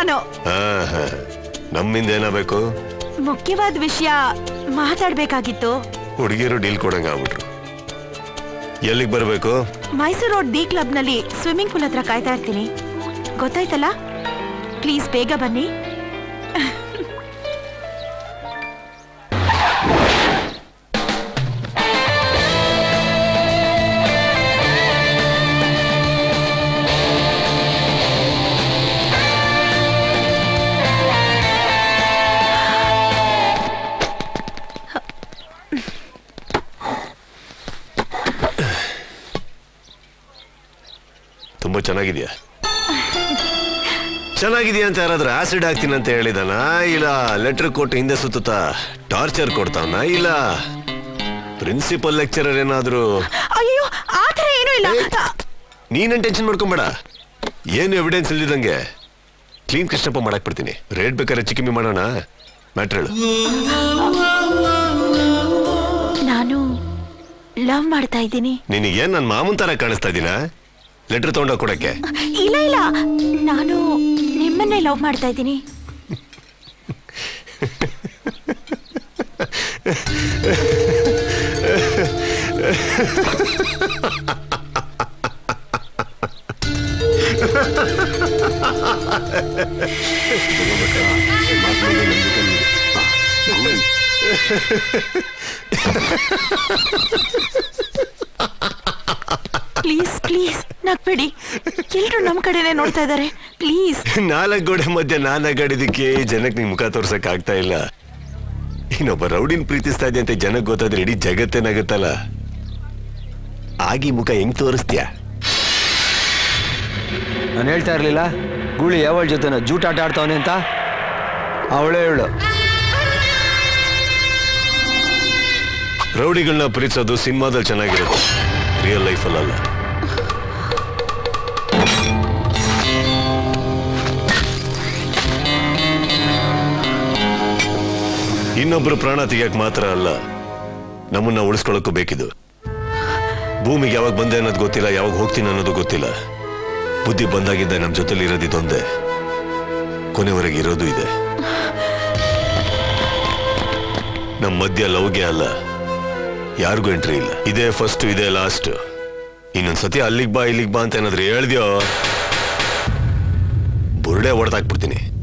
ನಾನು ಹಾ ಹಾ ನಮ್ಮಿಂದ ಏನಾಗಬೇಕು ಮುಖ್ಯವಾದ ವಿಷಯ ಮಾತಾಡ್ಬೇಕಾಗಿತ್ತು ಹುಡುಗಿರು ಡೀಲ್ ಕೊಡಂಗ ಆಗ್ಬಿಟ್ರು ಎಲ್ಲಿಗೆ ಬರಬೇಕು ಮೈಸೂರು ರೋಡ್ ಡಿ ಕ್ಲಬ್ನಲ್ಲಿ ಸ್ವಿಮ್ಮಿಂಗ್ ಪೂಲ್ ಹತ್ರ ಕಾಯ್ತಾ ಇರ್ತೀನಿ ಗೊತ್ತಾಯ್ತಲ್ಲ ಪ್ಲೀಸ್ ಬೇಗ ಬನ್ನಿ ತುಂಬಾ ಚೆನ್ನಾಗಿದ್ಯಾ ಚೆನ್ನಾಗಿದ್ಯಾ ಅಂತ ಯಾರಾದ್ರೂ ಆಸಿಡ್ ಹಾಕ್ತೀನಿ ಅಂತ ಹೇಳಿದಾನ ಇಲ್ಲ ಲೆಟರ್ ಕೊಟ್ಟು ಹಿಂದೆ ಸುತ್ತ ಟಾರ್ಚರ್ ಕೊಡ್ತಾವನ ಇಲ್ಲ ಪ್ರಿನ್ಸಿಪಲ್ ಲೆಕ್ಚರರ್ ಏನಾದ್ರೂ ಅಯ್ಯೋ ಆ ಥರ ಏನೂ ಇಲ್ಲ ನೀನೇನ್ ಟೆನ್ಷನ್ ಮಾಡ್ಕೊಂಬೇಡ ಏನು ಎವಿಡೆನ್ಸ್ ಇಲ್ದಿದಂಗೆ ಕ್ಲೀನ್ ಕೃಷ್ಣಪ್ಪ ಮಾಡಕ್ ಬಿಡ್ತೀನಿ ರೇಟ್ ಬೇಕಾದ್ರೆ ಚಿಕ್ಕಮ್ಮಿ ಮಾಡೋಣ ಮ್ಯಾಟ್ರಲ್ ನಾನು ಲವ್ ಮಾಡ್ತಾ ಇದ್ದೀನಿ ನಿನಗೇನ್ ನನ್ನ ಮಾಮೂನ್ ತರ ಕಾಣಿಸ್ತಾ ಇದೀನ ಲೆಟರ್ ತಗೊಂಡೋಗ್ ಕೊಡಕ್ಕೆ ಇಲ್ಲ ಇಲ್ಲ ನಾನು ನಿಮ್ಮನ್ನೇ ಲವ್ ಮಾಡ್ತಾ ಇದ್ದೀನಿ ಪ್ಲೀಸ್ ಪ್ಲೀಸ್ ನಗ್ಬೇಡಿ ಎಲ್ರು ನಮ್ ಕಡೆನೆ ನೋಡ್ತಾ ಇದ್ದಾರೆ ಪ್ಲೀಸ್ ನಾಲ್ಕು ಗೋಡೆ ಮಧ್ಯೆ ನಾನ್ ಅಗಾಡಿದಕ್ಕೆ ಜನಕ್ಕೆ ನಿಂಗೆ ಮುಖ ತೋರ್ಸಕ್ ಆಗ್ತಾ ಇಲ್ಲ ಇನ್ನೊಬ್ಬ ರೌಡಿನ್ ಪ್ರೀತಿಸ್ತಾ ಇದೆ ಅಂತ ಜನಕ್ಕೆ ಗೊತ್ತಾದ್ರೆ ಇಡೀ ಜಗತ್ತೇನಾಗುತ್ತಲ್ಲ ಆಗಿ ಮುಖ ಹೆಂಗ್ ತೋರಿಸ್ತೀಯ ನಾನು ಹೇಳ್ತಾ ಇರಲಿಲ್ಲ ಗೂಳಿ ಯಾವಳ ಜೊತೆನ ಜೂಟಾಟ ಆಡ್ತಾವನೆ ಅಂತ ಅವಳೇ ಹೇಳು ರೌಡಿಗಳನ್ನ ಪ್ರೀತಿಸೋದು ಸಿನಿಮಾದಲ್ಲಿ ಚೆನ್ನಾಗಿರುತ್ತೆ ರಿಯಲ್ ಲೈಫಲ್ಲಿ ಅಲ್ಲ ಇನ್ನೊಬ್ರು ಪ್ರಾಣ ತೆಗಿಯಕ್ ಮಾತ್ರ ಅಲ್ಲ ನಮ್ಮನ್ನ ಉಳಿಸ್ಕೊಳ್ಳೋಕ್ಕೂ ಬೇಕಿದು ಭೂಮಿಗೆ ಯಾವಾಗ ಬಂದೆ ಅನ್ನೋದು ಗೊತ್ತಿಲ್ಲ ಯಾವಾಗ ಹೋಗ್ತೀನಿ ಅನ್ನೋದು ಗೊತ್ತಿಲ್ಲ ಬುದ್ಧಿ ಬಂದಾಗಿದ್ದ ನಮ್ಮ ಜೊತೆಲಿ ಇರೋದು ಇದೊಂದೇ ಕೊನೆವರೆಗೆ ಇರೋದು ಇದೆ ನಮ್ಮ ಮಧ್ಯ ಲವ್ಗೆ ಅಲ್ಲ ಯಾರಿಗೂ ಎಂಟ್ರಿ ಇಲ್ಲ ಇದೇ ಫಸ್ಟ್ ಇದೇ ಲಾಸ್ಟ್ ಇನ್ನೊಂದ್ಸತಿ ಅಲ್ಲಿಗೆ ಬಾ ಇಲ್ಲಿಗೆ ಬಾ ಅಂತ ಏನಾದ್ರು ಹೇಳ್ದ್ಯೋ ಬುರುಡೆ ಹೊಡೆದಾಕ್ಬಿಡ್ತೀನಿ